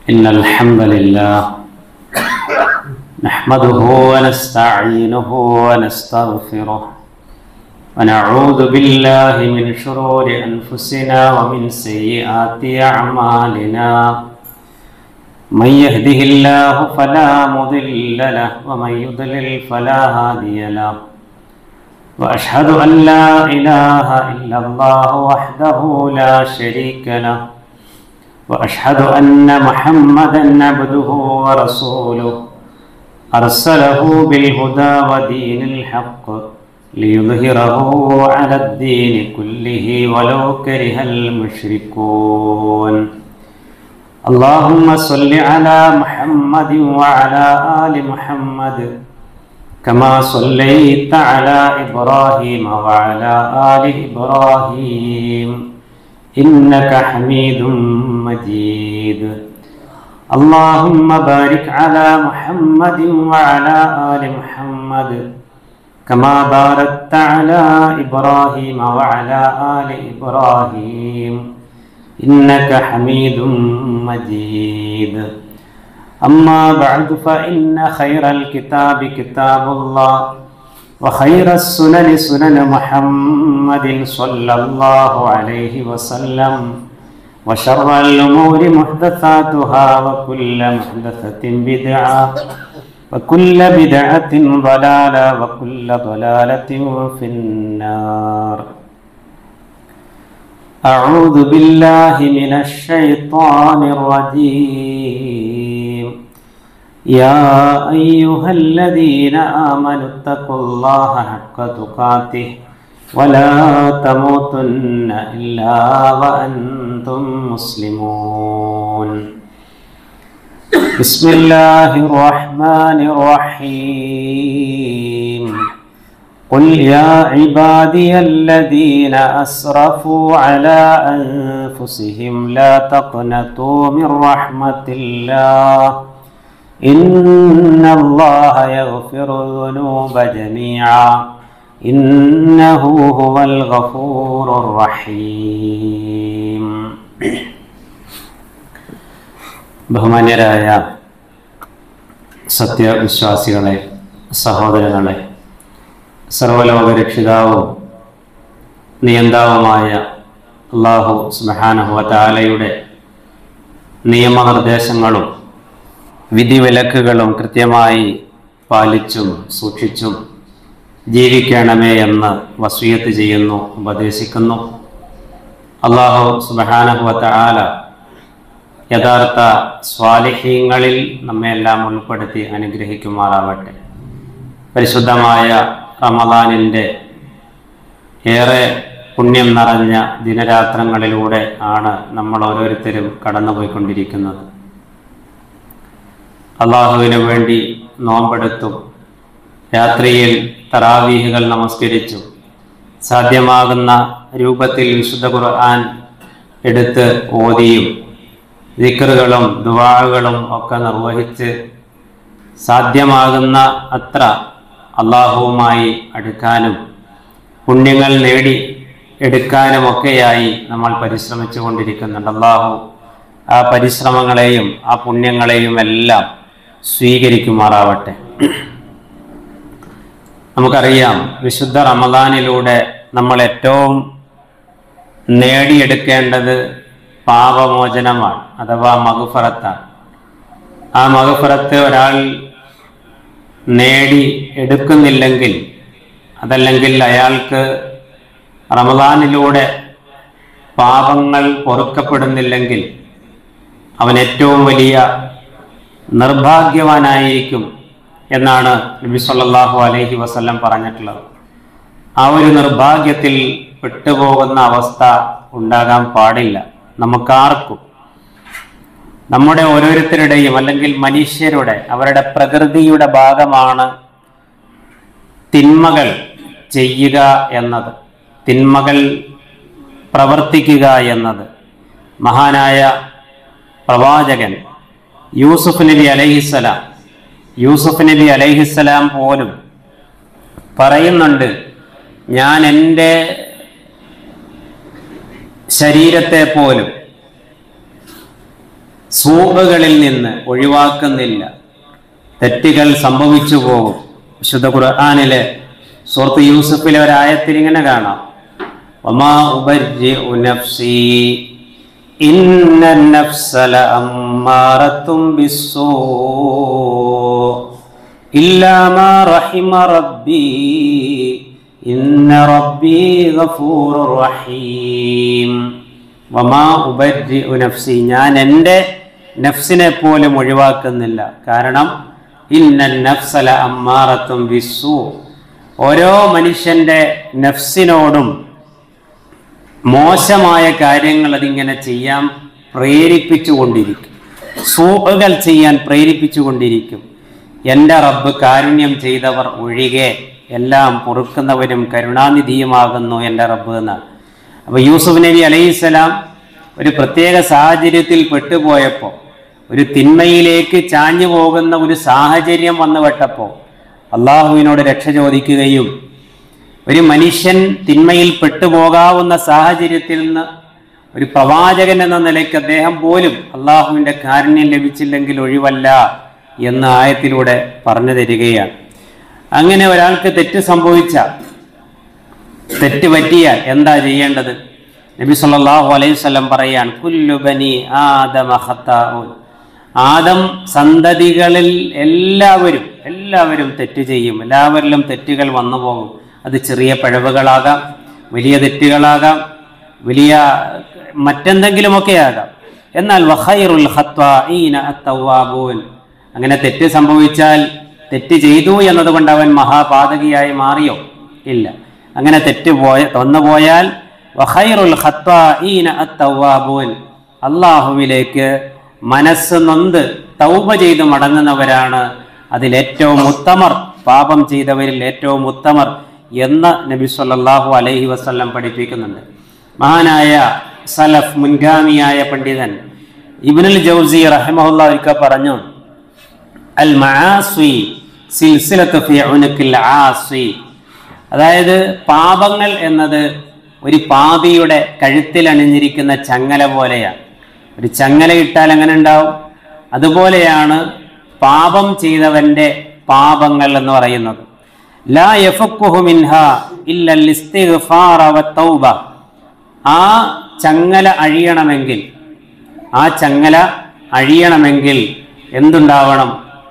إن الحمد لله نحمده ونستعينه ونستغفره ونعوذ بالله من شرور أنفسنا ومن سيئات أعمالنا من يهده الله فلا مضل له ومن يضلل فلا هادي له وأشهد أن لا إله إلا الله وحده لا شريك له وأشهد أن محمدا عبده ورسوله أرسله بالهدى ودين الحق ليظهره على الدين كله ولو كره المشركون اللهم صل على محمد وعلى آل محمد كما صليت على إبراهيم وعلى آل إبراهيم إنك حميد مجيد اللهم بارك على محمد وعلى آل محمد كما باركت على إبراهيم وعلى آل إبراهيم إنك حميد مجيد أما بعد فإن خير الكتاب كتاب الله وخير السنن سنن محمد صلى الله عليه وسلم وشر الأمور محدثاتها وكل محدثة بدعة وكل بدعة ضلالة وكل ضلالة في النار أعوذ بالله من الشيطان الرجيم يا أيها الذين آمنوا اتقوا الله حق تقاته ولا تموتن إلا وأنتم مسلمون بسم الله الرحمن الرحيم قل يا عبادي الذين أسرفوا على أنفسهم لا تقنطوا من رحمة الله إن الله يغفر الذنوب جميعا إنه هو الغفور الرحيم ബഹുമാന്യരായ സത്യവിശ്വാസികളെ സഹോദരങ്ങളെ സർവലോക രക്ഷിതാവും നിയന്താവുമായ അള്ളാഹു സ്മഹാനഹുവലാലയുടെ നിയമനിർദ്ദേശങ്ങളും വിധിവിലക്കുകളും കൃത്യമായി പാലിച്ചും സൂക്ഷിച്ചും ജീവിക്കണമേ എന്ന് വസൂയത്ത് ചെയ്യുന്നു ഉപദേശിക്കുന്നു അള്ളാഹു സുബഹാനഹുവല യഥാർത്ഥ സ്വാലിഹ്യങ്ങളിൽ നമ്മെല്ലാം ഉൾപ്പെടുത്തി അനുഗ്രഹിക്കുമാറാവട്ടെ പരിശുദ്ധമായ റമദാനിൻ്റെ ഏറെ പുണ്യം നിറഞ്ഞ ദിനരാത്രങ്ങളിലൂടെ ആണ് നമ്മൾ ഓരോരുത്തരും കടന്നുപോയിക്കൊണ്ടിരിക്കുന്നത് അള്ളാഹുവിന് വേണ്ടി നോമ്പെടുത്തും രാത്രിയിൽ തറാവീഹുകൾ നമസ്കരിച്ചു സാധ്യമാകുന്ന രൂപത്തിൽ വിശുദ്ധ ഖുർആൻ എടുത്ത് ഓതിയും ദിക്കറുകളും ദുവാകളും ഒക്കെ നിർവഹിച്ച് സാധ്യമാകുന്ന അത്ര അള്ളാഹുവുമായി അടുക്കാനും പുണ്യങ്ങൾ നേടി എടുക്കാനുമൊക്കെയായി നമ്മൾ പരിശ്രമിച്ചു കൊണ്ടിരിക്കുന്നുണ്ട് അള്ളാഹു ആ പരിശ്രമങ്ങളെയും ആ പുണ്യങ്ങളെയും എല്ലാം സ്വീകരിക്കുമാറാവട്ടെ നമുക്കറിയാം വിശുദ്ധ റമദാനിലൂടെ നമ്മൾ ഏറ്റവും നേടിയെടുക്കേണ്ടത് പാപമോചനമാണ് അഥവാ മകുഫറത്താണ് ആ മകുഫറത്ത് ഒരാൾ നേടി എടുക്കുന്നില്ലെങ്കിൽ അതല്ലെങ്കിൽ അയാൾക്ക് റമദാനിലൂടെ പാപങ്ങൾ പൊറുക്കപ്പെടുന്നില്ലെങ്കിൽ അവൻ ഏറ്റവും വലിയ നിർഭാഗ്യവാനായിരിക്കും എന്നാണ് നബി സല്ലല്ലാഹു അലൈഹി വസല്ലം പറഞ്ഞിട്ടുള്ളത് ആ ഒരു നിർഭാഗ്യത്തിൽ പെട്ടുപോകുന്ന അവസ്ഥ ഉണ്ടാകാൻ പാടില്ല നമുക്കാർക്കും നമ്മുടെ ഓരോരുത്തരുടെയും അല്ലെങ്കിൽ മനുഷ്യരുടെ അവരുടെ പ്രകൃതിയുടെ ഭാഗമാണ് തിന്മകൾ ചെയ്യുക എന്നത് തിന്മകൾ പ്രവർത്തിക്കുക എന്നത് മഹാനായ പ്രവാചകൻ യൂസുഫ് നബി അലൈഹിസ്സലാം യൂസുഫ് നബി അലൈഹിസ്സലാം പോലും പറയുന്നുണ്ട് ഞാൻ എൻ്റെ ശരീരത്തെ പോലും സൂഹകളിൽ നിന്ന് ഒഴിവാക്കുന്നില്ല തെറ്റുകൾ സംഭവിച്ചു പോകും വിശുദ്ധ ഖുർആാനിലെ സുഹൃത്ത് യൂസുഫിലെ ഒരായത്തിൽ ഇങ്ങനെ കാണാം ഒമാ ഉബർജിഉ നഫ്സി ഇന്ന النفس لأمارة بالسوء إلا ما رحم ربي إن ربي غفور رحيم വമാ ഉബർജിഉ നഫ്സി ഞാൻ എൻ്റെ നഫ്സിനെ പോലും ഒഴിവാക്കുന്നില്ല കാരണം ഇന്ന നഫ്സല അമ്മാറത്തും വിസു ഓരോ മനുഷ്യന്റെ നഫ്സിനോടും മോശമായ കാര്യങ്ങൾ അതിങ്ങനെ ചെയ്യാൻ പ്രേരിപ്പിച്ചുകൊണ്ടിരിക്കും സൂഹകൾ ചെയ്യാൻ പ്രേരിപ്പിച്ചുകൊണ്ടിരിക്കും എൻ്റെ റബ്ബ് കാരുണ്യം ചെയ്തവർ ഒഴികെ എല്ലാം പൊറുക്കുന്നവരും കരുണാനിധിയുമാകുന്നു എൻ്റെ റബ്ബ് എന്നാണ് അപ്പോൾ യൂസുഫ് നബി അലൈഹിസ്സലാം ഒരു പ്രത്യേക സാഹചര്യത്തിൽ പെട്ടുപോയപ്പോൾ ഒരു തിന്മയിലേക്ക് ചാഞ്ഞു പോകുന്ന ഒരു സാഹചര്യം വന്നു പെട്ടപ്പോൾ അള്ളാഹുവിനോട് രക്ഷ ചോദിക്കുകയും ഒരു മനുഷ്യൻ തിന്മയിൽ പെട്ടുപോകാവുന്ന സാഹചര്യത്തിൽ നിന്ന് ഒരു പ്രവാചകൻ എന്ന നിലയ്ക്ക് അദ്ദേഹം പോലും അള്ളാഹുവിൻ്റെ കാരുണ്യം ലഭിച്ചില്ലെങ്കിൽ ഒഴിവല്ല എന്ന ആയത്തിലൂടെ പറഞ്ഞു തരികയാണ് അങ്ങനെ ഒരാൾക്ക് തെറ്റ് സംഭവിച്ച തെറ്റ് പറ്റിയാൽ എന്താ ചെയ്യേണ്ടത് നബി സല്ലല്ലാഹു അലൈഹി വസല്ലം പറയാണ് കുല്ലു ബനി ആദമ ഖത്താഉൻ ആദം സന്തതികളിൽ എല്ലാവരും എല്ലാവരും തെറ്റ് ചെയ്യും എല്ലാവരിലും തെറ്റുകൾ വന്നു പോകും അത് ചെറിയ പിഴവുകളാകാം വലിയ തെറ്റുകളാകാം വലിയ മറ്റെന്തെങ്കിലുമൊക്കെ ആകാം എന്നാൽ വഖൈറുൽ ഖത്വാഈന അത്തവ്വാബൂൻ അങ്ങനെ തെറ്റ് സംഭവിച്ചാൽ തെറ്റ് ചെയ്തു എന്നതുകൊണ്ട് അവൻ മഹാപാതകിയായി മാറിയോ ഇല്ല അങ്ങനെ തെറ്റ് പോയ വന്നുപോയാൽ വഖൈറുൽ ഖത്വാഈന അത്തവ്വാബൂൻ അള്ളാഹുവിലേക്ക് മനസ്സ് നൊന്ത് തൗബ ചെയ്ത് മടങ്ങുന്നവരാണ് അതിലേറ്റവും ഉത്തമർ പാപം ചെയ്തവരിൽ ഏറ്റവും ഉത്തമർ എന്ന് നബി സല്ലല്ലാഹു അലൈഹി വസല്ലം പഠിപ്പിക്കുന്നുണ്ട് മഹാനായ സലഫ് മുൻഗാമിയായ പണ്ഡിതൻ ഇബ്നുൽ ജൗസി റഹിമഹുല്ല ഒരിക്കൽ പറഞ്ഞു അൽ മആസി സിൽസിലത്ത് ഫി ഉനുക്കിൽ ആസി അതായത് പാപങ്ങൾ എന്നത് ഒരു പാപിയുടെ കഴുത്തിൽ അണിഞ്ഞിരിക്കുന്ന ചങ്ങല പോലെയാണ് ഒരു ചങ്ങല ഇട്ടാൽ എങ്ങനെ ഉണ്ടാവും അതുപോലെയാണ് പാപം ചെയ്തവന്റെ പാപങ്ങൾ എന്ന് പറയുന്നത് ലാ യഫക്കുഹു മിൻഹ ഇല്ലൽ ഇസ്തിഗ്ഫാറ വത്തൗബ ആ ചങ്ങല അഴിയണമെങ്കിൽ ആ ചങ്ങല അഴിയണമെങ്കിൽ എന്തുണ്ടാവണം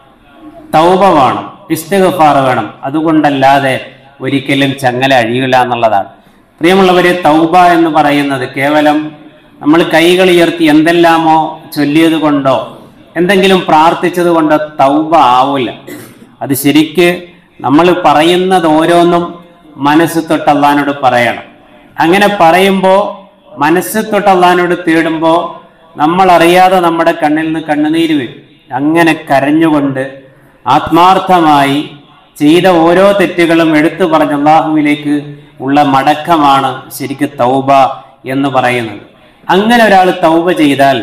തൗബ വേണം ഇസ്തിഗ്ഫാർ വേണം അതുകൊണ്ടല്ലാതെ ഒരിക്കലും ചങ്ങല അഴിയില്ല എന്നുള്ളതാണ് പ്രിയമുള്ളവരെ തൗബ എന്ന് പറയുന്നത് കേവലം നമ്മൾ കൈകൾ ഉയർത്തി എന്തെല്ലാമോ ചൊല്ലിയത് കൊണ്ടോ എന്തെങ്കിലും പ്രാർത്ഥിച്ചത് കൊണ്ടോ തൗബ ആവില്ല അത് ശരിക്ക് നമ്മൾ പറയുന്നത് ഓരോന്നും മനസ്സ് തൊട്ട് അള്ളഹാനോട് പറയണം അങ്ങനെ പറയുമ്പോൾ മനസ്സ് തൊട്ട് അള്ളഹാനോട് തേടുമ്പോൾ നമ്മൾ അറിയാതെ നമ്മുടെ കണ്ണിൽ നിന്ന് കണ്ണുനീര് വരും അങ്ങനെ കരഞ്ഞുകൊണ്ട് ആത്മാർത്ഥമായി ചെയ്ത ഓരോ തെറ്റുകളും എടുത്തു പറഞ്ഞ് അള്ളാഹുവിലേക്ക് ഉള്ള മടക്കമാണ് ശരിക്ക് തൗബ എന്ന് പറയുന്നത് അങ്ങനെ ഒരാൾ തൗബ ചെയ്താൽ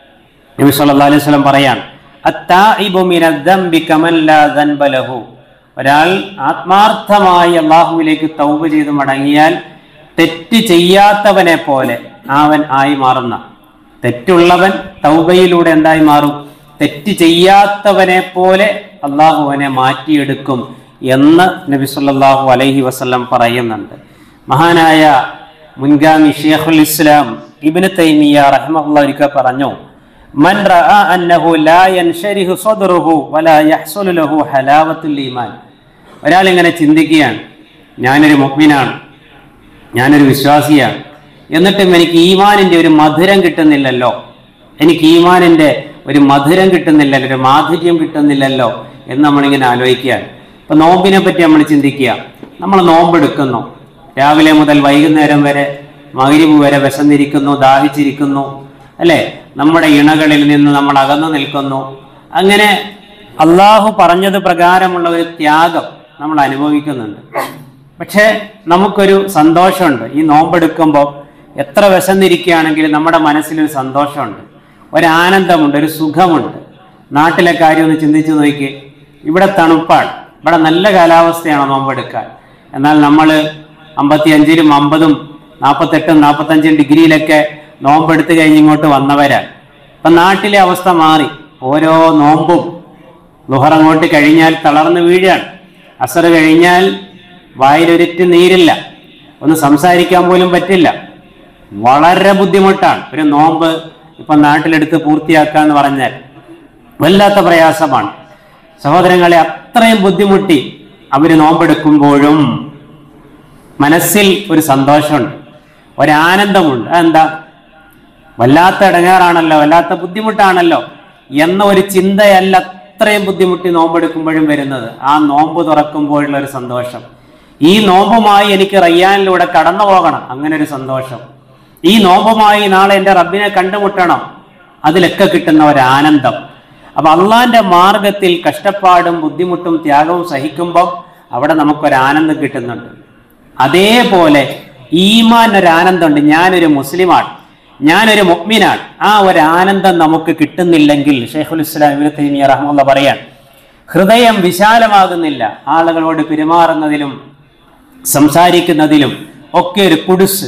നബി സല്ലല്ലാഹു അലൈഹി വസല്ലം പറയാണ് അത്താഇബു മിനദ്ദംബി കമൻ ലാ ദൻബ ലഹു ഒരാൾ ആത്മാർത്ഥമായി അള്ളാഹുവിലേക്ക് തൗബ ചെയ്ത് മടങ്ങിയാൽ തെറ്റ് ചെയ്യാത്തവനെ പോലെ അവൻ ആയി മാറുന്ന തെറ്റുള്ളവൻ തൗബയിലൂടെ എന്തായി മാറും തെറ്റ് ചെയ്യാത്തവനെ പോലെ അള്ളാഹു അവനെ മാറ്റിയെടുക്കും എന്ന് നബി സല്ലല്ലാഹു അലൈഹി വസല്ലം പറയുന്നുണ്ട് മഹാനായ മുൻഗാമി ഷേഖുൽ ഇസ്ലാം ഇബ്നു തൈമിയ റഹ്മഹുള്ള ഒരിക്കൽ പറഞ്ഞു മൻ റഅ അന്നഹു ലാ യൻശരിഹു സദ്റുഹു വലാ യഹ്സുലു ലഹു ഹലാവത്തുൽ ഈമാൻ ഒരാൾ ഇങ്ങനെ ചിന്തിക്കുകയാണ് ഞാനൊരു മുഅ്മിനാണ് ഞാനൊരു വിശ്വാസിയാണ് എന്നിട്ടും എനിക്ക് ഈമാനിന്റെ ഒരു മധുരം കിട്ടുന്നില്ലല്ലോ എനിക്ക് ഈമാനിന്റെ ഒരു മധുരം കിട്ടുന്നില്ലല്ലോ ഒരു മാധുര്യം കിട്ടുന്നില്ലല്ലോ എന്ന് നമ്മളിങ്ങനെ ആലോചിക്കുകയാണ് ഇപ്പൊ നോമ്പിനെ പറ്റി നമ്മൾ ചിന്തിക്കുക നമ്മൾ നോമ്പെടുക്കുന്നു രാവിലെ മുതൽ വൈകുന്നേരം വരെ മകരിവ് വരെ വിശന്നിരിക്കുന്നു ദാഹിച്ചിരിക്കുന്നു അല്ലെ നമ്മുടെ ഇണകളിൽ നിന്ന് നമ്മൾ അകന്നു നിൽക്കുന്നു അങ്ങനെ അള്ളാഹു പറഞ്ഞത് പ്രകാരമുള്ള ഒരു ത്യാഗം നമ്മൾ അനുഭവിക്കുന്നുണ്ട് പക്ഷേ നമുക്കൊരു സന്തോഷമുണ്ട് ഈ നോമ്പെടുക്കുമ്പോൾ എത്ര വിശന്നിരിക്കുകയാണെങ്കിലും നമ്മുടെ മനസ്സിലൊരു സന്തോഷമുണ്ട് ഒരാനന്ദമുണ്ട് ഒരു സുഖമുണ്ട് നാട്ടിലെ കാര്യം ഒന്ന് ചിന്തിച്ചു നോക്കി ഇവിടെ തണുപ്പാണ് ഇവിടെ നല്ല കാലാവസ്ഥയാണ് നോമ്പെടുക്കാൻ എന്നാൽ നമ്മൾ അമ്പത്തി അഞ്ചിലും അമ്പതും നാൽപ്പത്തെട്ടും നാൽപ്പത്തഞ്ചും ഡിഗ്രിയിലൊക്കെ നോമ്പെടുത്ത് കഴിഞ്ഞ് ഇങ്ങോട്ട് വന്നവരാണ് ഇപ്പൊ നാട്ടിലെ അവസ്ഥ മാറി ഓരോ നോമ്പും ലുഹർ അങ്ങോട്ട് കഴിഞ്ഞാൽ തളർന്ന് വീഴാണ് അസർ കഴിഞ്ഞാൽ വായിലൊരിറ്റ് നീരില്ല ഒന്ന് സംസാരിക്കാൻ പോലും പറ്റില്ല വളരെ ബുദ്ധിമുട്ടാണ് ഒരു നോമ്പ് ഇപ്പൊ നാട്ടിലെടുത്ത് പൂർത്തിയാക്കാന്ന് പറഞ്ഞാൽ വല്ലാത്ത പ്രയാസമാണ് സഹോദരങ്ങളെ അത്രയും ബുദ്ധിമുട്ടി അവര് നോമ്പെടുക്കുമ്പോഴും മനസ്സിൽ ഒരു സന്തോഷമുണ്ട് ഒരാനന്ദമുണ്ട് അതെന്താ വല്ലാത്ത ഇടങ്ങാറാണല്ലോ വല്ലാത്ത ബുദ്ധിമുട്ടാണല്ലോ എന്ന ഒരു ചിന്തയല്ല അത്രയും ബുദ്ധിമുട്ടി നോമ്പെടുക്കുമ്പോഴും വരുന്നത് ആ നോമ്പ് തുറക്കുമ്പോഴുള്ള ഒരു സന്തോഷം ഈ നോമ്പുമായി എനിക്ക് റയ്യാനിലൂടെ കടന്നു പോകണം അങ്ങനെ ഒരു സന്തോഷം ഈ നോമ്പുമായി നാളെ എൻ്റെ റബ്ബിനെ കണ്ടുമുട്ടണം അതിലൊക്കെ കിട്ടുന്ന ഒരു ആനന്ദം അപ്പൊ അള്ളാന്റെ മാർഗത്തിൽ കഷ്ടപ്പാടും ബുദ്ധിമുട്ടും ത്യാഗവും സഹിക്കുമ്പോൾ അവിടെ നമുക്കൊരു ആനന്ദം കിട്ടുന്നുണ്ട് അതേപോലെ ഈമാൻ ഒരു ആനന്ദമുണ്ട് ഞാനൊരു മുസ്ലിമാണ് ഞാനൊരു മുഅ്മിനാണ് ആ ഒരു ആനന്ദം നമുക്ക് കിട്ടുന്നില്ലെങ്കിൽ ഷെയ്ഖുൽ ഇസ്ലാം ഇബ്നു തൈമിയ റഹ്മുള്ള പറയാൻ ഹൃദയം വിശാലമാകുന്നില്ല ആളുകളോട് പെരുമാറുന്നതിലും സംസാരിക്കുന്നതിലും ഒക്കെ ഒരു കുടുസ്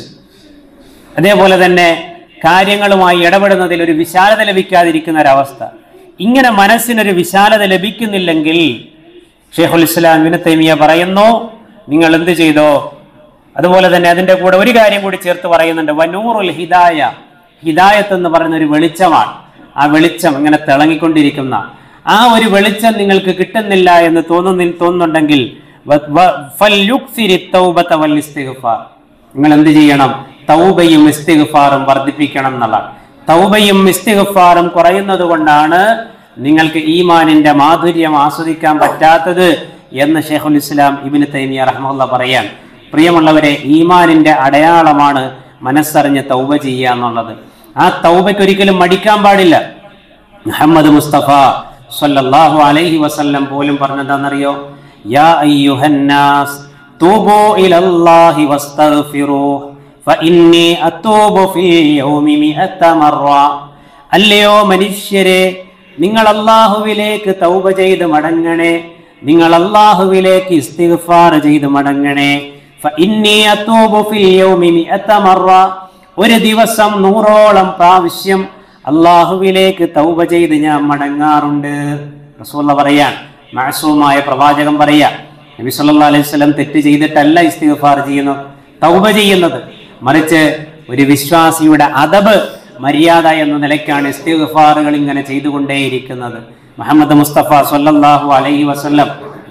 അതേപോലെ തന്നെ കാര്യങ്ങളുമായി ഇടപെടുന്നതിൽ ഒരു വിശാലത ലഭിക്കാതിരിക്കുന്ന ഒരവസ്ഥ ഇങ്ങനെ മനസ്സിനൊരു വിശാലത ലഭിക്കുന്നില്ലെങ്കിൽ ഷെയ്ഖുൽ ഇസ്ലാം ഇബ്നു തൈമിയ പറയുന്നു നിങ്ങൾ എന്ത് ചെയ്തോ അതുപോലെ തന്നെ അതിന്റെ കൂടെ ഒരു കാര്യം കൂടി ചേർത്ത് പറയുന്നുണ്ട് വനൂറുൽ ഹിദായ ഹിദായത്ത് എന്ന് പറയുന്ന ഒരു വെളിച്ചമാണ് ആ വെളിച്ചം ഇങ്ങനെ തിളങ്ങിക്കൊണ്ടിരിക്കുന്ന ആ ഒരു വെളിച്ചം നിങ്ങൾക്ക് കിട്ടുന്നില്ല എന്ന് തോന്നുന്ന തോന്നുന്നുണ്ടെങ്കിൽ വ- വ- ഫൽയുക്സിരി തൗബത വൽ ഇസ്തിഗ്ഫാർ. നിങ്ങൾ എന്ത് ചെയ്യണം തൗബയും ഇസ്തിഗ്ഫാറും വർദ്ധിപ്പിക്കണം എന്നുള്ളതാണ് തൗബയും ഇസ്തിഗ്ഫാറും കുറയുന്നത് കൊണ്ടാണ് നിങ്ങൾക്ക് ഈമാനിന്റെ മാധുര്യം ആസ്വദിക്കാൻ പറ്റാത്തത് എന്ന് ഷെയ്ഖുൽ ഇസ്ലാം ഇബിന് തൈമിയ റഹ്മുള്ള പറയാൻ പ്രിയമുള്ളവരെ ഈമാനിന്റെ അടയാളമാണ് മനസ്സറിഞ്ഞ് തൗബ ചെയ്യുക എന്നുള്ളത് ആ തൗബയ്ക്ക് ഒരിക്കലും മടിക്കാൻ പാടില്ല മുഹമ്മദ് മുസ്തഫ സല്ലല്ലാഹു അലൈഹി വസല്ലം പോലും പറഞ്ഞതെന്നറിയോ യാ അയ്യുഹന്നാസ് തൂബൂ ഇലല്ലാഹി വസ്തഗ്ഫിറൂഹ് ഫഇന്നി അത്തൂബു ഫിൽ യൗമി മിഅത മർറ അല്ലയോ മനുഷ്യരെ നിങ്ങൾ അള്ളാഹുവിലേക്ക് തൗബ ചെയ്ത് മടങ്ങണേ നിങ്ങൾ അള്ളാഹുവിലേക്ക് ഇസ്തിഗ്ഫാർ ചെയ്ത് മടങ്ങണേ ഫഇന്നി അത്തൂബു ഫിൽ യൗമി മിഅത മർറ ഒരു ദിവസം നൂറോളം പ്രാവശ്യം അള്ളാഹുവിലേക്ക് തൗബ ചെയ്ത് ഞാൻ മടങ്ങാറുണ്ട് റസൂള്ള പറയാൻ മാസൂമായ പ്രവാചകൻ പറയാ നബി സല്ലല്ലാഹു അലൈഹി വസല്ലം തെറ്റ് ചെയ്തിട്ടല്ല ഇസ്തിഗ്ഫാർ ചെയ്യുന്നത് തൗബ ചെയ്യുന്നത് മറിച്ച് ഒരു വിശ്വാസിയുടെ അദബ് മര്യാദ എന്ന നിലയ്ക്കാണ് ഇസ്തിഗ്ഫാറുകൾ ഇങ്ങനെ ചെയ്തുകൊണ്ടേയിരിക്കുന്നത് മുഹമ്മദ് മുസ്തഫ സല്ലല്ലാഹു അലൈഹി വസല്ലം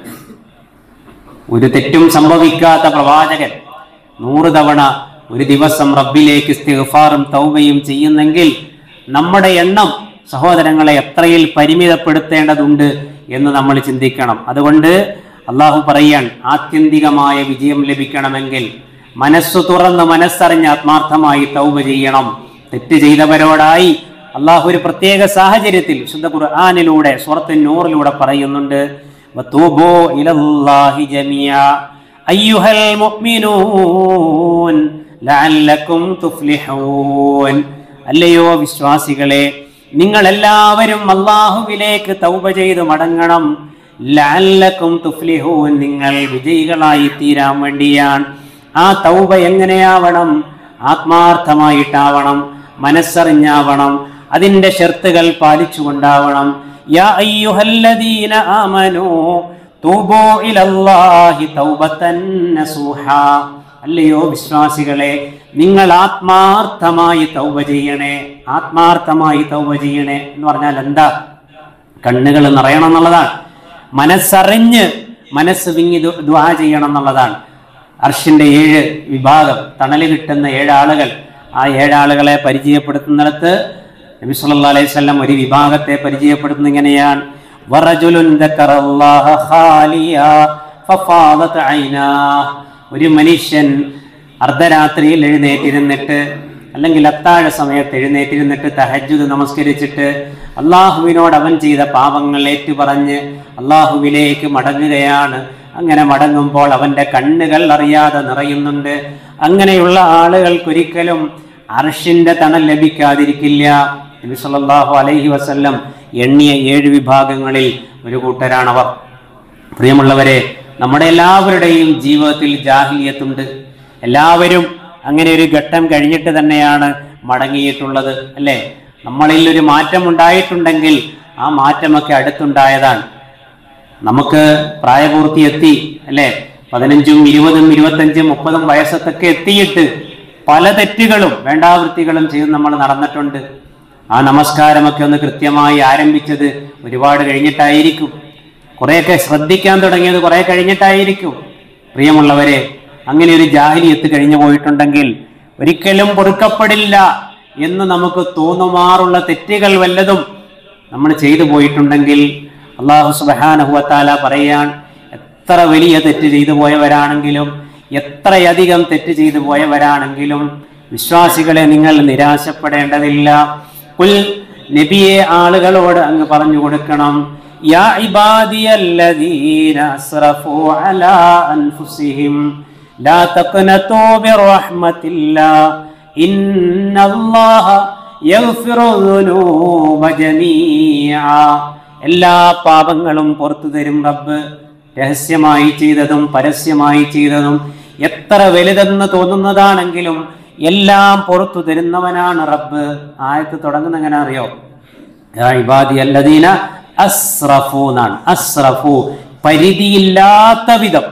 ഒരു തെറ്റും സംഭവിക്കാത്ത പ്രവാചകൻ നൂറ് തവണ ഒരു ദിവസം റബ്ബിലേക്ക് ഇസ്തിഗ്ഫാറും തൗബയും ചെയ്യുന്നെങ്കിൽ നമ്മുടെ എണ്ണം സഹോദരങ്ങളെ എത്രയിൽ പരിമിതപ്പെടുത്തേണ്ടതുണ്ട് എന്ന് നമ്മൾ ചിന്തിക്കണം അതുകൊണ്ട് അള്ളാഹു പറയാൻ ആത്യന്തികമായ വിജയം ലഭിക്കണമെങ്കിൽ മനസ്സു തുറന്ന് മനസ്സറിഞ്ഞ് ആത്മാർത്ഥമായി തൗബ ചെയ്യണം തെറ്റ് ചെയ്തവരോടായി അള്ളാഹു ഒരു പ്രത്യേക സാഹചര്യത്തിൽ ശുദ്ധ ഖുർആാനിലൂടെ സുറത്ത് നൂറിലൂടെ പറയുന്നുണ്ട് വതൂബൂ ഇലല്ലാഹി ജമിയ അയ്യുഹൽ മുഅ്മിനൂൻ ലഅല്ലക്കും തുഫ്ലിഹൂൻ അല്ലയോ വിശ്വാസികളെ നിങ്ങൾ എല്ലാവരും അള്ളാഹുവിലേക്ക് തൗബ ചെയ്ത് മടങ്ങണം ലഅല്ലക്കും തുഫ്ലിഹൂൻ നിങ്ങൾ വിജയികളായി തീരാൻ വേണ്ടിയാണ് ആ തൗബ എങ്ങനെയാവണം ആത്മാർത്ഥമായിട്ടാവണം മനസ്സറിഞ്ഞാവണം അതിന്റെ ഷർത്തുകൾ പാലിച്ചുകൊണ്ടാവണം യാ അയ്യുഹല്ലദീന ആമനൂ തൂബൂ ഇലല്ലാഹി തൗബത്തൻ നസൂഹാ അല്ലയോ വിശ്വാസികളെ നിങ്ങൾ ആത്മാർത്ഥമായി തൗബ ചെയ്യണേ ആത്മാർത്ഥമായി തൗബ ചെയ്യണേ എന്ന് പറഞ്ഞാൽ എന്താ കണ്ണുകൾ നിറയണം എന്നുള്ളതാണ് മനസ്സറിഞ്ഞ് മനസ്സ് വിങ്ങി ദു- ദുആ ചെയ്യണം എന്നുള്ളതാണ് അർഷിന്റെ ഏഴ് വിഭാഗം തണല് കിട്ടുന്ന ഏഴ് ആളുകൾ ആ ഏഴാളുകളെ പരിചയപ്പെടുത്തുന്നിടത്ത് നബി സല്ലല്ലാഹു അലൈഹി വസല്ലം ഒരു വിഭാഗത്തെ പരിചയപ്പെടുത്തുന്ന ഇങ്ങനെയാണ് വറജുലുൻ ദക്കറല്ലാഹ ഖാലിയാ ഫഫാദത് ഐനാഹ് ഒരു മനുഷ്യൻ അർദ്ധരാത്രിയിൽ എഴുന്നേറ്റിരുന്നിട്ട് അല്ലെങ്കിൽ അത്താഴ സമയത്ത് എഴുന്നേറ്റിരുന്നിട്ട് തഹജ്ജുദ് നമസ്കരിച്ചിട്ട് അള്ളാഹുവിനോട് അവൻ ചെയ്ത പാപങ്ങൾ ഏറ്റുപറഞ്ഞ് അള്ളാഹുവിലേക്ക് മടങ്ങുകയാണ് അങ്ങനെ മടങ്ങുമ്പോൾ അവന്റെ കണ്ണുകൾ അറിയാതെ നിറയുന്നുണ്ട് അങ്ങനെയുള്ള ആളുകൾക്കൊരിക്കലും അർഷിന്റെ തണൽ ലഭിക്കാതിരിക്കില്ല നബി സല്ലല്ലാഹു അലൈഹി വസല്ലം എണ്ണിയ ഏഴ് വിഭാഗങ്ങളിൽ ഒരു കൂട്ടരാണവർ പ്രിയമുള്ളവരെ നമ്മുടെ എല്ലാവരുടെയും ജീവിതത്തിൽ ജാഹിലിയത്തുണ്ട് എല്ലാവരും അങ്ങനെ ഒരു ഘട്ടം കഴിഞ്ഞിട്ട് തന്നെയാണ് മടങ്ങിയിട്ടുള്ളത് അല്ലേ നമ്മളിൽ ഒരു മാറ്റം ഉണ്ടായിട്ടുണ്ടെങ്കിൽ ആ മാറ്റമൊക്കെ അടുത്തുണ്ടായതാണ് നമുക്ക് പ്രായപൂർത്തി എത്തി അല്ലെ പതിനഞ്ചും ഇരുപതും ഇരുപത്തഞ്ചും മുപ്പതും വയസ്സത്തൊക്കെ എത്തിയിട്ട് പല തെറ്റുകളും വേണ്ടാവൃത്തികളും ചെയ്ത് നമ്മൾ നടന്നിട്ടുണ്ട് ആ നമസ്കാരമൊക്കെ ഒന്ന് കൃത്യമായി ആരംഭിച്ചത് ഒരുപാട് കഴിഞ്ഞിട്ടായിരിക്കും കുറെയൊക്കെ ശ്രദ്ധിക്കാൻ തുടങ്ങിയത് കുറെ കഴിഞ്ഞിട്ടായിരിക്കും പ്രിയമുള്ളവരെ അങ്ങനെ ഒരു ജാഹിലിയത്ത് കഴിഞ്ഞു പോയിട്ടുണ്ടെങ്കിൽ ഒരിക്കലും പൊറുക്കപ്പെടില്ല എന്ന് നമുക്ക് തോന്നുമാറുള്ള തെറ്റുകൾ വല്ലതും നമ്മൾ ചെയ്തു പോയിട്ടുണ്ടെങ്കിൽ അള്ളാഹു സുബാനഹുവത്താല പറയാൻ എത്ര വലിയ തെറ്റ് ചെയ്തു പോയവരാണെങ്കിലും എത്രയധികം തെറ്റ് ചെയ്തു പോയവരാണെങ്കിലും വിശ്വാസികളെ നിങ്ങൾ നിരാശപ്പെടേണ്ടതില്ല കുൽ നബിയെ ആളുകളോട് അങ്ങ് പറഞ്ഞു കൊടുക്കണം യാ ഇബാദിയല്ലദീന അസ്റഫു അലാ അൻഫുസിഹിം ലാ തഖ്നതൂ ബിറഹ്മത്തില്ലാ ഇന്നല്ലാഹ യഗ്ഫിറു ദുനൂബ ജമീഅ എല്ലാ പാപങ്ങളും പുറത്തു തരും റബ്ബ് രഹസ്യമായി ചെയ്തതും പരസ്യമായി ചെയ്തതും എത്ര വലുതെന്ന് തോന്നുന്നതാണെങ്കിലും എല്ലാം പുറത്തു തരുന്നവനാണ് റബ്ബ് ആയത്ത് തുടങ്ങുന്ന എങ്ങനെ അറിയോ യാ ഇബാദി അല്ലദീന അസ്റഫു എന്നാണ് അസ്റഫു പരിധിയില്ലാത്ത വിധം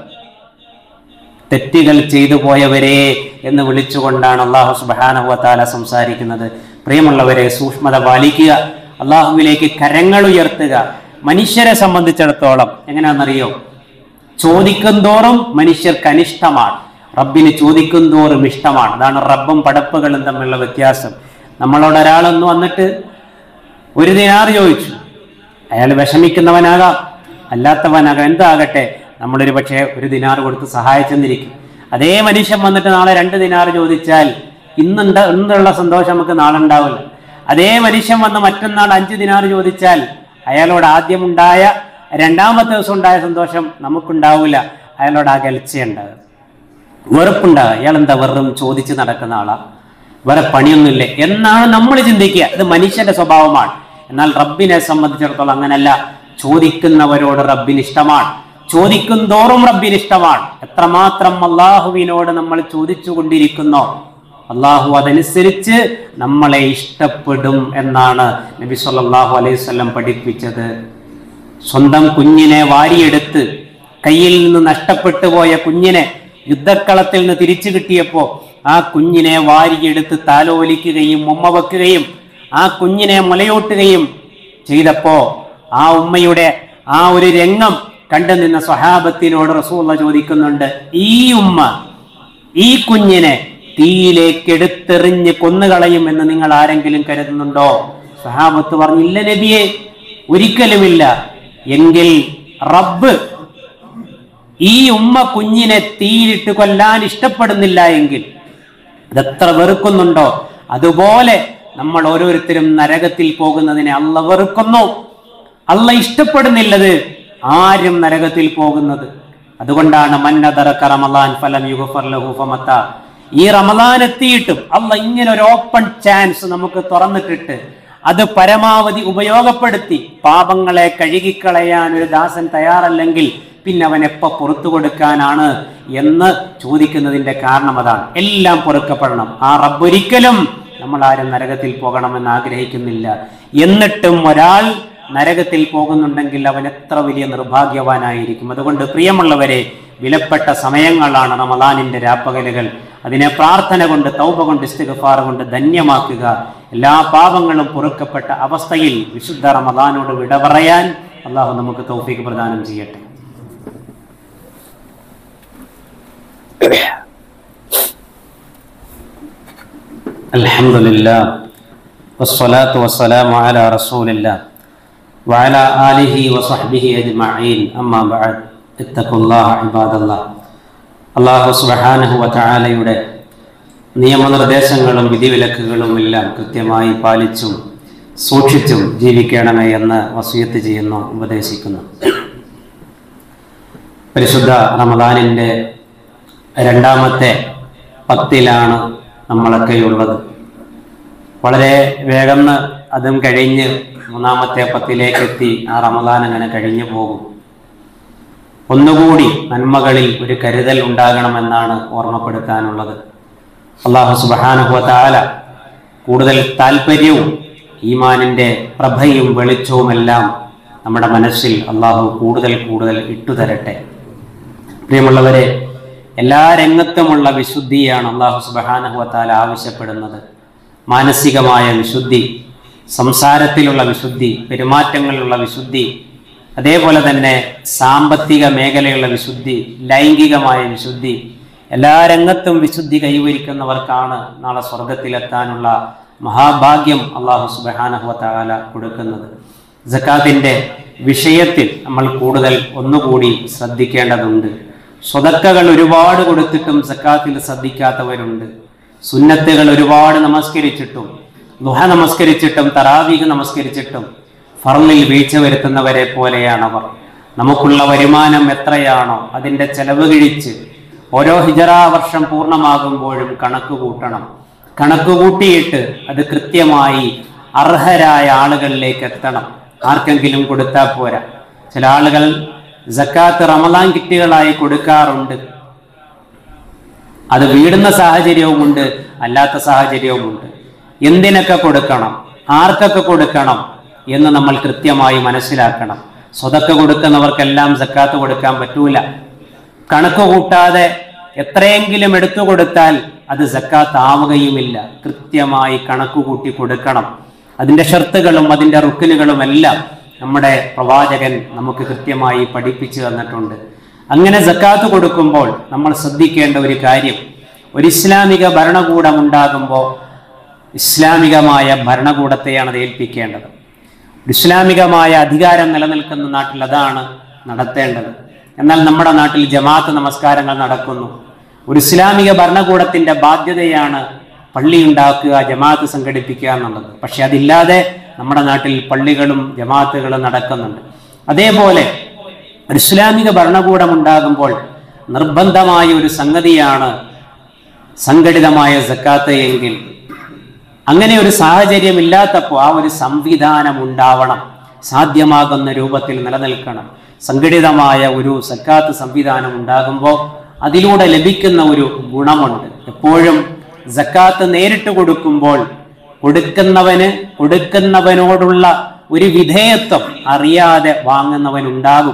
തെറ്റുകൾ ചെയ്തു പോയവരെ എന്ന് വിളിച്ചുകൊണ്ടാണ് അള്ളാഹു സുബാനഹുവത്താല സംസാരിക്കുന്നത് പ്രിയമുള്ളവരെ സൂക്ഷ്മത പാലിക്കുക അള്ളാഹുവിലേക്ക് കരങ്ങൾ ഉയർത്തുക മനുഷ്യരെ സംബന്ധിച്ചിടത്തോളം എങ്ങനെയാണെന്നറിയോ ചോദിക്കും തോറും മനുഷ്യർക്ക് അനിഷ്ടമാണ് റബ്ബിന് ചോദിക്കും തോറും ഇഷ്ടമാണ് അതാണ് റബ്ബും പടപ്പുകളും തമ്മിലുള്ള വ്യത്യാസം നമ്മളോട് ഒരാളൊന്ന് വന്നിട്ട് ഒരു ദിനാർ ചോദിച്ചു അയാൾ വിഷമിക്കുന്നവനാകാം അല്ലാത്തവനാകാം എന്താകട്ടെ നമ്മളൊരു പക്ഷേ ഒരു ദിനാർ കൊടുത്ത് സഹായിച്ചെന്നിരിക്കും അതേ മനുഷ്യൻ വന്നിട്ട് നാളെ രണ്ട് ദിനാർ ചോദിച്ചാൽ ഇന്നുണ്ട ഇന്നുള്ള സന്തോഷം നമുക്ക് നാളെ ഉണ്ടാവില്ല അതേ മനുഷ്യൻ വന്ന് മറ്റന്നാൾ അഞ്ച് ദിനാർ ചോദിച്ചാൽ അയാളോട് ആദ്യം ഉണ്ടായ രണ്ടാമത്തെ ദിവസം ഉണ്ടായ സന്തോഷം നമുക്കുണ്ടാവില്ല അയാളോട് ആ ഗൽച്ചയുണ്ടാകും വെറുപ്പുണ്ടാകുക ഇയാൾ എന്താ വെറും ചോദിച്ച് നടക്കുന്ന ആളാ വേറെ പണിയൊന്നുമില്ല എന്നാണ് നമ്മൾ ചിന്തിക്കുക ഇത് മനുഷ്യന്റെ സ്വഭാവമാണ് എന്നാൽ റബ്ബിനെ സംബന്ധിച്ചിടത്തോളം അങ്ങനല്ല ചോദിക്കുന്നവരോട് റബ്ബിന് ഇഷ്ടമാണ് ചോദിക്കും തോറും റബ്ബിന് ഇഷ്ടമാണ് എത്രമാത്രം അള്ളാഹുവിനോട് നമ്മൾ ചോദിച്ചു കൊണ്ടിരിക്കുന്നോ അള്ളാഹു അതനുസരിച്ച് നമ്മളെ ഇഷ്ടപ്പെടും എന്നാണ് നബി സല്ലല്ലാഹു അലൈഹി വസല്ലം പഠിപ്പിച്ചത് സ്വന്തം കുഞ്ഞിനെ വാരിയെടുത്ത് കയ്യിൽ നിന്ന് നഷ്ടപ്പെട്ടു പോയ കുഞ്ഞിനെ യുദ്ധക്കളത്തിൽ നിന്ന് തിരിച്ചു കിട്ടിയപ്പോ ആ കുഞ്ഞിനെ വാരിയെടുത്ത് താലോലിക്കുകയും ഉമ്മ വെക്കുകയും ആ കുഞ്ഞിനെ മുലയൂട്ടുകയും ചെയ്തപ്പോ ആ ഉമ്മയുടെ ആ ഒരു രംഗം കണ്ടു നിന്ന സ്വഹാബത്തിനോട് റസൂള്ള ചോദിക്കുന്നുണ്ട് ഈ ഉമ്മ ഈ കുഞ്ഞിനെ തീയിലേക്ക് എടുത്തെറിഞ്ഞ് കൊന്നുകളയും എന്ന് നിങ്ങൾ ആരെങ്കിലും കരുതുന്നുണ്ടോ സഹാബത്ത് പറഞ്ഞു ഇല്ല നബിയെ ഒരിക്കലുമില്ല എങ്കിൽ റബ്ബ് ഈ ഉമ്മ കുഞ്ഞിനെ തീയിലിട്ട് കൊല്ലാൻ ഇഷ്ടപ്പെടുന്നില്ല എങ്കിൽ ഇതെത്ര വെറുക്കുന്നുണ്ടോ അതുപോലെ നമ്മൾ ഓരോരുത്തരും നരകത്തിൽ പോകുന്നതിനെ അല്ല വെറുക്കുന്നു അല്ല ഇഷ്ടപ്പെടുന്നില്ലത് ആരും നരകത്തിൽ പോകുന്നത് അതുകൊണ്ടാണ് മന്നദറക്ക റമലാൻ ഫലം യുഗഫർ ലഹു ഫമത്ത ഈ റമലാൻ എത്തിയിട്ടും അല്ല ഇങ്ങനെ ഒരു ഓപ്പൺ ചാൻസ് നമുക്ക് തുറന്നിട്ടിട്ട് അത് പരമാവധി ഉപയോഗപ്പെടുത്തി പാപങ്ങളെ കഴുകിക്കളയാൻ ഒരു ദാസൻ തയ്യാറല്ലെങ്കിൽ പിന്നെ അവൻ എപ്പോ പുറത്തു കൊടുക്കാനാണ് എന്ന് ചോദിക്കുന്നതിന്റെ കാരണം അതാണ് എല്ലാം പൊറുക്കപ്പെടണം ആ റബ്ബൊരിക്കലും നമ്മൾ ആരും നരകത്തിൽ പോകണമെന്ന് ആഗ്രഹിക്കുന്നില്ല എന്നിട്ടും ഒരാൾ നരകത്തിൽ പോകുന്നുണ്ടെങ്കിൽ അവൻ എത്ര വലിയ നിർഭാഗ്യവാനായിരിക്കും അതുകൊണ്ട് പ്രിയമുള്ളവരെ വിലപ്പെട്ട സമയങ്ങളാണ് റമദാനിന്റെ രാപ്പകലുകൾ അതിനെ പ്രാർത്ഥന കൊണ്ട് തൗബ കൊണ്ട് ഇസ്തിഗഫാർ കൊണ്ട് ധന്യമാക്കുക എല്ലാ പാപങ്ങളും പൊറുക്കപ്പെട്ട അവസ്ഥയിൽ വിശുദ്ധ റമദാനോട് വിട പറയാൻ അള്ളാഹു നമുക്ക് തൗഫീക്ക് പ്രദാനം ചെയ്യട്ടെ الحمد لله والصلاة والسلام على رسول الله وعلى آله وصحبه أجمعين أما بعد اتقوا الله عباد الله അള്ളാഹു സുബഹാനഹു വതആലയുടെ നിയമനിർദ്ദേശങ്ങളും വിധിവിലക്കുകളും എല്ലാം കൃത്യമായി പാലിച്ചും സൂക്ഷിച്ചും ജീവിക്കണമേ എന്ന് വസൂയത്ത് ചെയ്യുന്നു ഉപദേശിക്കുന്നു പരിശുദ്ധ റമദാനിൻ്റെ രണ്ടാമത്തെ പത്തിലാണ് നമ്മളൊക്കെയുള്ളത് വളരെ വേഗം അതും കഴിഞ്ഞ് മൂന്നാമത്തെ പത്തിലേക്ക് എത്തി ആ റമദാൻ അങ്ങനെ കഴിഞ്ഞു പോകും ഒന്നുകൂടി നന്മകളിൽ ഒരു കരുതൽ ഉണ്ടാകണമെന്നാണ് ഓർമ്മപ്പെടുത്താനുള്ളത് അള്ളാഹു സുബാനുഹുവ താല കൂടുതൽ താല്പര്യവും ഈമാനിൻ്റെ പ്രഭയും വെളിച്ചവുമെല്ലാം നമ്മുടെ മനസ്സിൽ അള്ളാഹു കൂടുതൽ കൂടുതൽ ഇട്ടുതരട്ടെ പ്രിയമുള്ളവരെ എല്ലാ രംഗത്തുമുള്ള വിശുദ്ധിയാണ് അള്ളാഹു സുബഹാനഹുവത്താൽ ആവശ്യപ്പെടുന്നത് മാനസികമായ വിശുദ്ധി സംസാരത്തിലുള്ള വിശുദ്ധി പെരുമാറ്റങ്ങളിലുള്ള വിശുദ്ധി അതേപോലെ തന്നെ സാമ്പത്തിക മേഖലയുള്ള വിശുദ്ധി ലൈംഗികമായ വിശുദ്ധി എല്ലാ രംഗത്തും വിശുദ്ധി കൈവരിക്കുന്നവർക്കാണ് നാളെ സ്വർഗത്തിലെത്താനുള്ള മഹാഭാഗ്യം അള്ളാഹു സുബഹാനഹുവത്താല കൊടുക്കുന്നത് ജക്കാത്തിന്റെ വിഷയത്തിൽ നമ്മൾ കൂടുതൽ ഒന്നുകൂടി ശ്രദ്ധിക്കേണ്ടതുണ്ട് സ്വതക്കകൾ ഒരുപാട് കൊടുത്തിട്ടും സക്കാത്തിൽ ശ്രദ്ധിക്കാത്തവരുണ്ട് സുന്നത്തുകൾ ഒരുപാട് നമസ്കരിച്ചിട്ടും ദുഹ നമസ്കരിച്ചിട്ടും തറാവീഹ് നമസ്കരിച്ചിട്ടും ഫറലിൽ വീഴ്ച വരുത്തുന്നവരെ പോലെയാണ് അവർ നമുക്കുള്ള വരുമാനം എത്രയാണോ അതിൻ്റെ ചെലവ് കിഴിച്ച് ഓരോ ഹിജറ വർഷം പൂർണ്ണമാകുമ്പോഴും കണക്ക് കൂട്ടണം കണക്ക് കൂട്ടിയിട്ട് അത് കൃത്യമായി അർഹരായ ആളുകളിലേക്ക് എത്തണം ആർക്കെങ്കിലും കൊടുത്താൽ പോരാ ചില ആളുകൾ ജക്കാത്ത് റമദാൻ കിറ്റുകളായി കൊടുക്കാറുണ്ട് അത് വീടുന്ന സാഹചര്യവുമുണ്ട് അല്ലാത്ത സാഹചര്യവുമുണ്ട് എന്തിനൊക്കെ കൊടുക്കണം ആർക്കൊക്കെ കൊടുക്കണം എന്ന് നമ്മൾ കൃത്യമായി മനസ്സിലാക്കണം സ്വതക്ക കൊടുക്കുന്നവർക്കെല്ലാം സക്കാത്ത് കൊടുക്കാൻ പറ്റൂല കണക്ക് കൂട്ടാതെ എത്രയെങ്കിലും എടുത്തു കൊടുത്താൽ അത് സക്കാത്ത് ആവുകയുമില്ല കൃത്യമായി കണക്ക് കൂട്ടി കൊടുക്കണം അതിന്റെ ഷർത്തുകളും അതിന്റെ റുക്കിനുകളും എല്ലാം നമ്മുടെ പ്രവാചകൻ നമുക്ക് കൃത്യമായി പഠിപ്പിച്ചു തന്നിട്ടുണ്ട് അങ്ങനെ സക്കാത്ത് കൊടുക്കുമ്പോൾ നമ്മൾ ശ്രദ്ധിക്കേണ്ട ഒരു കാര്യം ഒരു ഇസ്ലാമിക ഭരണകൂടം ഉണ്ടാകുമ്പോൾ ഇസ്ലാമികമായ ഭരണകൂടത്തെയാണ് അത് ഏൽപ്പിക്കേണ്ടത് ഒരു ഇസ്ലാമികമായ അധികാരം നിലനിൽക്കുന്ന നാട്ടിൽ അതാണ് നടത്തേണ്ടത് എന്നാൽ നമ്മുടെ നാട്ടിൽ ജമാഅത്ത് നമസ്കാരങ്ങൾ നടക്കുന്നു ഒരു ഇസ്ലാമിക ഭരണകൂടത്തിന്റെ ബാധ്യതയാണ് പള്ളി ഉണ്ടാക്കുക ജമാഅത്ത് സംഘടിപ്പിക്കുക എന്നുള്ളത് പക്ഷെ അതില്ലാതെ നമ്മുടെ നാട്ടിൽ പള്ളികളും ജമാഅത്തുകളും നടക്കുന്നുണ്ട് അതേപോലെ ഒരു ഇസ്ലാമിക ഭരണകൂടം ഉണ്ടാകുമ്പോൾ നിർബന്ധമായ ഒരു സംഗതിയാണ് സംഘടിതമായ സക്കാത്ത് എങ്കിൽ അങ്ങനെ ഒരു സാഹചര്യം ഇല്ലാത്തപ്പോൾ ആ ഒരു സംവിധാനം ഉണ്ടാവണം സാധ്യമാകുന്ന രൂപത്തിൽ നിലനിൽക്കണം സംഘടിതമായ ഒരു സക്കാത്ത് സംവിധാനം ഉണ്ടാകുമ്പോൾ അതിലൂടെ ലഭിക്കുന്ന ഒരു ഗുണമുണ്ട് എപ്പോഴും സക്കാത്ത് നേരിട്ട് കൊടുക്കുമ്പോൾ കൊടുക്കുന്നവന് കൊടുക്കുന്നവനോടുള്ള ഒരു വിധേയത്വം അറിയാതെ വാങ്ങുന്നവനുണ്ടാകും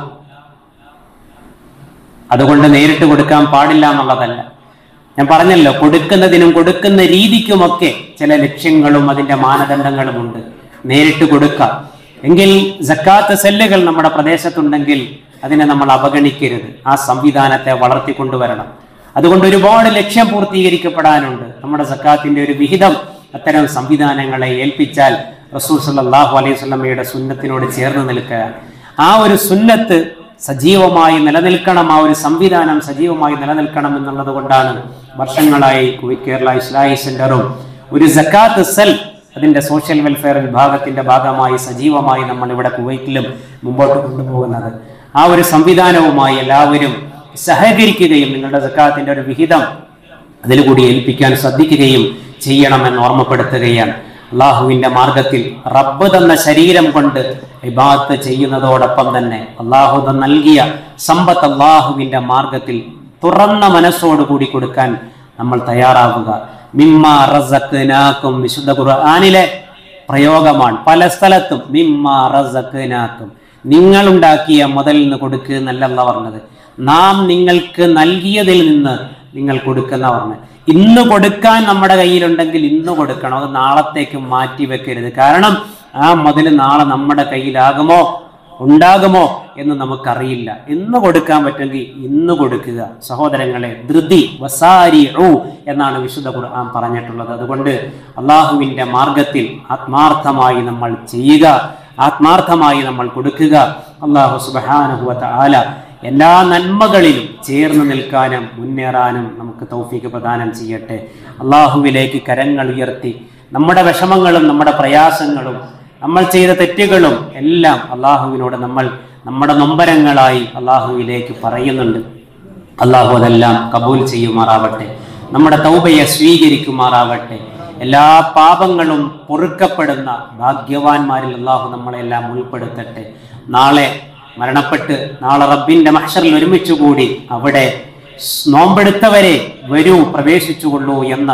അതുകൊണ്ട് നേരിട്ട് കൊടുക്കാൻ പാടില്ല എന്നുള്ളതല്ല ഞാൻ പറഞ്ഞല്ലോ കൊടുക്കുന്നതിനും കൊടുക്കുന്ന രീതിക്കുമൊക്കെ ചില ലക്ഷ്യങ്ങളും അതിന്റെ മാനദണ്ഡങ്ങളുമുണ്ട് നേരിട്ട് കൊടുക്കാം എങ്കിൽ ജക്കാത്ത് സെല്ലുകൾ നമ്മുടെ പ്രദേശത്തുണ്ടെങ്കിൽ അതിനെ നമ്മൾ അവഗണിക്കരുത് ആ സംവിധാനത്തെ വളർത്തിക്കൊണ്ടുവരണം അതുകൊണ്ട് ഒരുപാട് ലക്ഷ്യം പൂർത്തീകരിക്കപ്പെടാനുണ്ട് നമ്മുടെ സക്കാത്തിന്റെ ഒരു വിഹിതം അത്തരം സംവിധാനങ്ങളെ ഏൽപ്പിച്ചാൽ റസൂൽ സല്ലല്ലാഹു അലൈഹി വസല്ലമയുടെ സുന്നത്തിനോട് ചേർന്ന് നിൽക്കുക ആ ഒരു സുന്നത്ത് സജീവമായി നിലനിൽക്കണം ആ ഒരു സംവിധാനം സജീവമായി നിലനിൽക്കണം എന്നുള്ളത് കൊണ്ടാണ് വർഷങ്ങളായി കുവൈറ്റ് കേരള ഇസ്ലാഹി സെന്ററും ഒരു സക്കാത്ത് സെൽ അതിന്റെ സോഷ്യൽ വെൽഫെയർ വിഭാഗത്തിന്റെ ഭാഗമായി സജീവമായി നമ്മൾ ഇവിടെ കുവൈറ്റിലും മുമ്പോട്ട് കൊണ്ടുപോകുന്നത് ആ ഒരു സംവിധാനവുമായി എല്ലാവരും സഹകരിക്കുകയും നിങ്ങളുടെ സക്കാത്തിന്റെ ഒരു വിഹിതം അതിൽ കൂടി ഏൽപ്പിക്കാൻ ശ്രദ്ധിക്കുകയും ചെയ്യണമെന്ന് ഓർമ്മപ്പെടുത്തുകയാണ് അള്ളാഹുവിന്റെ മാർഗത്തിൽ റബ്ബ് തന്ന ശരീരം കൊണ്ട് ഇബാത്ത് ചെയ്യുന്നതോടൊപ്പം തന്നെ അള്ളാഹു തന്ന നൽകിയ സമ്പത്ത് അള്ളാഹുവിന്റെ മാർഗത്തിൽ തുറന്ന മനസ്സോടുകൂടി കൊടുക്കാൻ നമ്മൾ തയ്യാറാവുക മിമ്മ റസഖ്നാക്കും വിശുദ്ധ ഖുർആനിലെ പ്രയോഗമാണ് പല സ്ഥലത്തും മിമ്മ റസഖ്നാക്കും നിങ്ങൾ ഉണ്ടാക്കിയ മുതൽ നിന്ന് കൊടുക്കുക എന്നല്ല പറഞ്ഞത് നാം നിങ്ങൾക്ക് നൽകിയതിൽ നിന്ന് നിങ്ങൾ കൊടുക്കുന്ന പറഞ്ഞത് ഇന്ന് കൊടുക്കാൻ നമ്മുടെ കയ്യിലുണ്ടെങ്കിൽ ഇന്ന് കൊടുക്കണം അത് നാളത്തേക്ക് മാറ്റി വെക്കരുത് കാരണം ആ മുതൽ നാളെ നമ്മുടെ കയ്യിലാകുമോ ഉണ്ടാകുമോ എന്ന് നമുക്കറിയില്ല ഇന്ന് കൊടുക്കാൻ പറ്റുമെങ്കിൽ ഇന്ന് കൊടുക്കുക സഹോദരങ്ങളെ ധൃതി വസാരി എന്നാണ് വിശുദ്ധ ഖുർആൻ പറഞ്ഞിട്ടുള്ളത് അതുകൊണ്ട് അള്ളാഹുവിന്റെ മാർഗത്തിൽ ആത്മാർത്ഥമായി നമ്മൾ ചെയ്യുക ആത്മാർത്ഥമായി നമ്മൾ കൊടുക്കുക അള്ളാഹു സുബാനുഭവത്ത ആല എല്ലാ നന്മകളിലും ചേർന്ന് നിൽക്കാനും മുന്നേറാനും നമുക്ക് തൗഫീക്ക് പ്രദാനം ചെയ്യട്ടെ അള്ളാഹുവിലേക്ക് കരങ്ങൾ ഉയർത്തി നമ്മുടെ വിഷമങ്ങളും നമ്മുടെ പ്രയാസങ്ങളും നമ്മൾ ചെയ്ത തെറ്റുകളും എല്ലാം അള്ളാഹുവിനോട് നമ്മൾ നമ്മുടെ നൊമ്പരങ്ങളായി അള്ളാഹുവിലേക്ക് പറയുന്നുണ്ട് അള്ളാഹു അതെല്ലാം കബൂൽ ചെയ്യുമാറാവട്ടെ നമ്മുടെ തൗബയെ സ്വീകരിക്കുമാറാവട്ടെ എല്ലാ പാപങ്ങളും പൊറുക്കപ്പെടുന്ന ഭാഗ്യവാന്മാരിൽ അള്ളാഹു നമ്മളെല്ലാം ഉൾപ്പെടുത്തട്ടെ നാളെ മരണപ്പെട്ട് നാളെ റബ്ബിന്റെ മഹ്ഷറിൽ ഒരുമിച്ച് കൂടി അവിടെ നോമ്പെടുത്തവരെ വരൂ പ്രവേശിച്ചുകൊള്ളൂ എന്ന്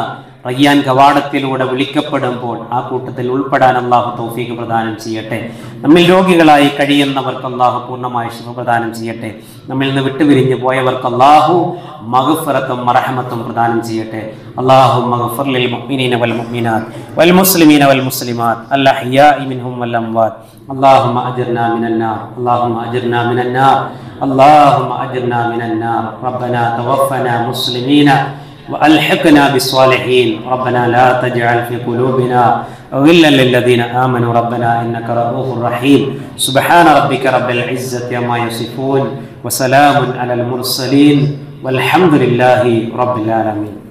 റയ്യാൻ കവാടത്തിലൂടെ വിളിക്കപ്പെടുമ്പോൾ ആ കൂട്ടത്തിൽ ഉൾപ്പെടാൻ അള്ളാഹു തൗഫീഖ് പ്രദാനം ചെയ്യട്ടെ നമ്മിൽ രോഗികളായി കഴിയുന്നവർക്ക് അള്ളാഹു പൂർണ്ണമായ ശിവ പ്രദാനം ചെയ്യട്ടെ നമ്മിൽ നിന്ന് വിട്ടുപിരിഞ്ഞു പോയവർക്ക് അള്ളാഹു മഗ്ഫിറത്തും മറഹമത്തും പ്രദാനം ചെയ്യട്ടെ അള്ളാഹു മഗ്ഫിർ ലിൽ മുഅ്മിനീന വൽ മുഅ്മിനാത്ത് വൽ മുസ്ലിമീന വൽ മുസ്ലിമാത്ത് അൽഅഹ്യാഇ മിൻഹും വൽ അംവാത്ത് اللهم أجرنا من النار اللهم أجرنا من النار اللهم أجرنا من النار ربنا توفنا مسلمين وألحقنا بالصالحين ربنا لا تجعل في قلوبنا غلا للذين آمنوا ربنا إنك رؤوف رحيم سبحان ربك رب العزة عما يصفون وسلام على المرسلين والحمد لله رب العالمين